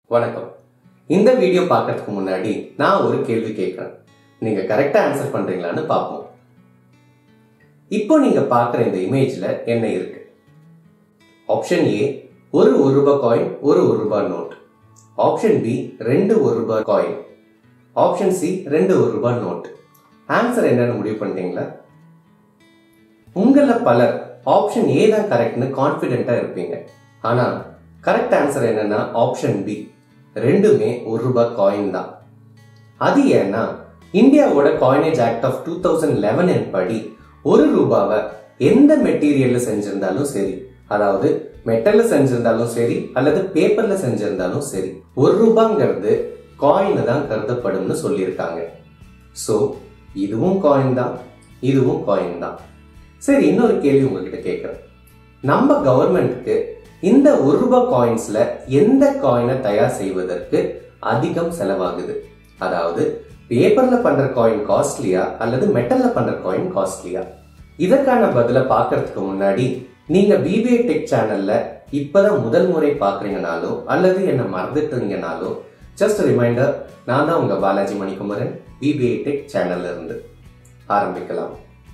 வணக்கம் இந்த வீடியோ பார்க்கறதுக்கு முன்னாடி நான் ஒரு கேள்வி கேட்கிறேன் நீங்க கரெக்டா ஆன்சர் பண்றீங்களான்னு பார்ப்போம் இப்போ நீங்க பார்க்குற இந்த இமேஜ்ல என்ன இருக்கு ஆப்ஷன் ஏ ஒரு ஒரு ரூபாய் காயின் ஒரு ஒரு ரூபாய் நோட் ஆப்ஷன் பி ரெண்டு ஒரு ரூபாய் காயின் ஆப்ஷன் சி ரெண்டு ஒரு ரூபாய் நோட் ஆன்சர் என்னன்னு முடிவு பண்ணிட்டீங்களா உங்கள பலர் ஆப்ஷன் ஏ தான் கரெக்ட்னு கான்ஃபிடென்ட்டா இருப்பீங்க ஆனா கரெக்ட் ஆன்சர் என்னன்னா ஆப்ஷன் பி ரெண்டுமே ஒரு ரூபாய் காயின் தான் அது ஏன்னா இந்தியாவோட coinage act of two thousand eleven படி ஒரு ரூபாவை எந்த மெட்டீரியல்ல செஞ்சிருந்தாலும் சரி அதாவது மெட்டல்ல செஞ்சிருந்தாலும் சரி அல்லது பேப்பர்ல செஞ்சிருந்தாலும் சரி ஒரு ரூபாங்கிறது காயின் தான் கருதப்படும்னு சொல்லியிருக்காங்க ஸோ இதுவும் காயின் தான் இதுவும் காயின் தான் சரி இன்னொரு கேள்வி உங்ககிட்ட கேட்குறேன் நம்ம கவர்மெண்ட்டுக்கு இந்த ஒரு ரூபாய் காயின்ஸ்ல எந்த காயினை தயார் செய்வதற்கு அதிகம் செலவாகுது அதாவது பேப்பர்ல பண்ற காயின் காஸ்ட்லியா அல்லது மெட்டல்ல பண்ற காயின் காஸ்ட்லியா இதற்கான பதில பார்க்கறதுக்கு முன்னாடி நீங்க பிபிஏ டெக் சேனல்ல இப்பதான் முதல் முறை பாக்குறீங்கனாலும் அல்லது என்ன மறந்துட்டீங்கனாலும் ஜஸ்ட் ரிமைண்டர் நான் தான் உங்க பாலாஜி மணிக்குமரன் பிபிஏ டெக் சேனல்ல இருந்து ஆரம்பிக்கலாம்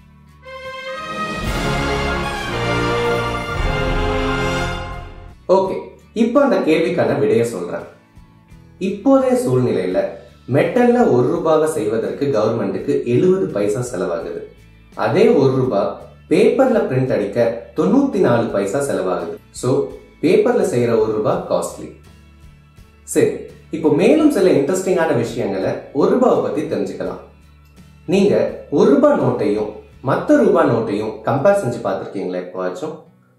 ஓகே இப்போ அந்த கேள்விக்கான விடைய சொல்றேன் இப்போதைய சூழ்நிலையில மெட்டல்ல ஒரு ரூபாவை செய்வதற்கு கவர்மெண்ட்டுக்கு எழுபது பைசா செலவாகுது அதே ஒரு ரூபாய் பேப்பர்ல பிரிண்ட் அடிக்க தொண்ணூத்தி நாலு பைசா செலவாகுது ஸோ பேப்பர்ல செய்யற ஒரு ரூபாய் காஸ்ட்லி சரி இப்போ மேலும் சில இன்ட்ரெஸ்டிங்கான விஷயங்களை ஒரு ரூபாவை பத்தி தெரிஞ்சுக்கலாம் நீங்க ஒரு ரூபாய் நோட்டையும் மற்ற ரூபாய் நோட்டையும் கம்பேர் செஞ்சு பார்த்துருக்கீங்களா எப்போவாச்சும்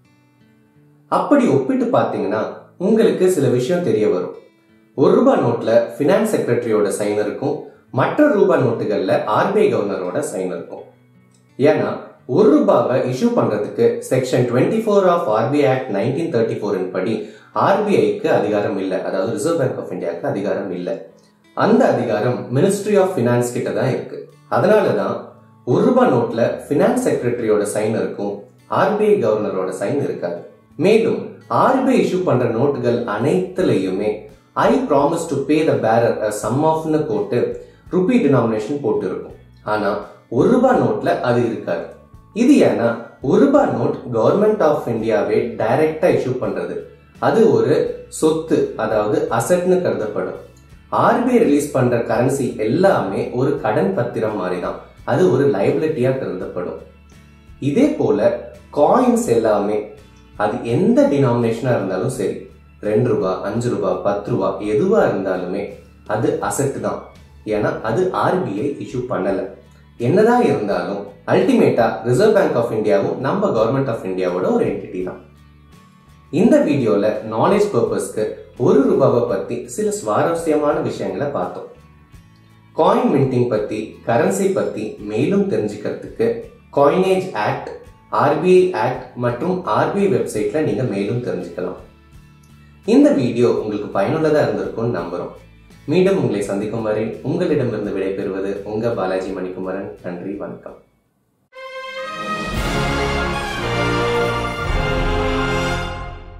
அப்படி ஒப்பிட்டு பார்த்தீங்கன்னா உங்களுக்கு சில விஷயம் தெரிய வரும் ஒரு ரூபாய் நோட்ல பினான்ஸ் செக்ரட்டரியோட சைன் இருக்கும் மற்ற ரூபாய் நோட்டுகள்ல ஆர்பிஐ கவர்னரோட சைன் இருக்கும் ஏன்னா ஒரு ரூபாவை இஷ்யூ பண்றதுக்கு section twenty four of RBI act nineteen thirty ஃபோரின் படி ஆர்பிஐக்கு அதிகாரம் இல்லை அதாவது ரிசர்வ் பேங்க் ஆஃப் இந்தியாவுக்கு அதிகாரம் இல்லை அந்த அதிகாரம் மினிஸ்ட்ரி ஆஃப் பினான்ஸ் கிட்ட தான் இருக்கு அதனாலதான் ஒரு ரூபாய் நோட்ல பினான்ஸ் செக்ரட்டரியோட சைன் இருக்கும் ஆர்பிஐ கவர்னரோட சைன் இருக்காது மேலும் ஆர்பிஐ இஷ்யூ பண்ற நோட்டுகள் அனைத்துலயுமே I promise to pay the bearer sum ஆஃப்னு போட்டு ருபி டினாமினேஷன் போட்டு இருக்கும் ஆனா ஒரு ரூபாய் நோட்ல அது இருக்காது இது ஏன்னா ஒரு ரூபாய் நோட் கவர்மெண்ட் ஆஃப் இந்தியாவே டைரக்டா இஷ்யூ பண்றது அது ஒரு சொத்து அதாவது அசட்னு கருதப்படும் ஆர்பிஐ ரிலீஸ் பண்ற கரன்சி எல்லாமே ஒரு கடன் பத்திரம் மாதிரி தான் அது ஒரு லைபிலிட்டியா கருதப்படும் இதே போல காயின்ஸ் எல்லாமே அது எந்த டினாமினேஷனா இருந்தாலும் சரி ரெண்டு ரூபாய் அஞ்சு ரூபாய் பத்து ரூபாய் எதுவா இருந்தாலுமே அது அசட் தான் ஏன்னா அது ஆர்பிஐ இஷ்யூ பண்ணல என்னதான் இருந்தாலும் அல்டிமேட்டா ரிசர்வ் பேங்க் ஆஃப் இந்தியாவும் நம்ம கவர்மெண்ட் ஆஃப் இந்தியாவோட ஒரு என்டிட்டி தான் இந்த வீடியோல நாலேஜ் பர்பஸ்க்கு ஒரு ரூபாவை பத்தி சில சுவாரஸ்யமான விஷயங்களை பார்த்தோம் காயின் மின்டிங் பத்தி கரன்சி பத்தி மேலும் தெரிஞ்சுக்கிறதுக்கு காயினேஜ் ஆக்ட் ஆர்பிஐ ஆக்ட் மற்றும் ஆர்பிஐ வெப்சைட்ல நீங்க மேலும் தெரிஞ்சுக்கலாம் இந்த வீடியோ உங்களுக்கு பயனுள்ளதா இருந்திருக்கும்னு நம்புறோம் மீண்டும் உங்களை சந்திக்கும் வரை உங்களிடமிருந்து விடைபெறுவது உங்க பாலாஜி மணிக்குமரன் நன்றி வணக்கம்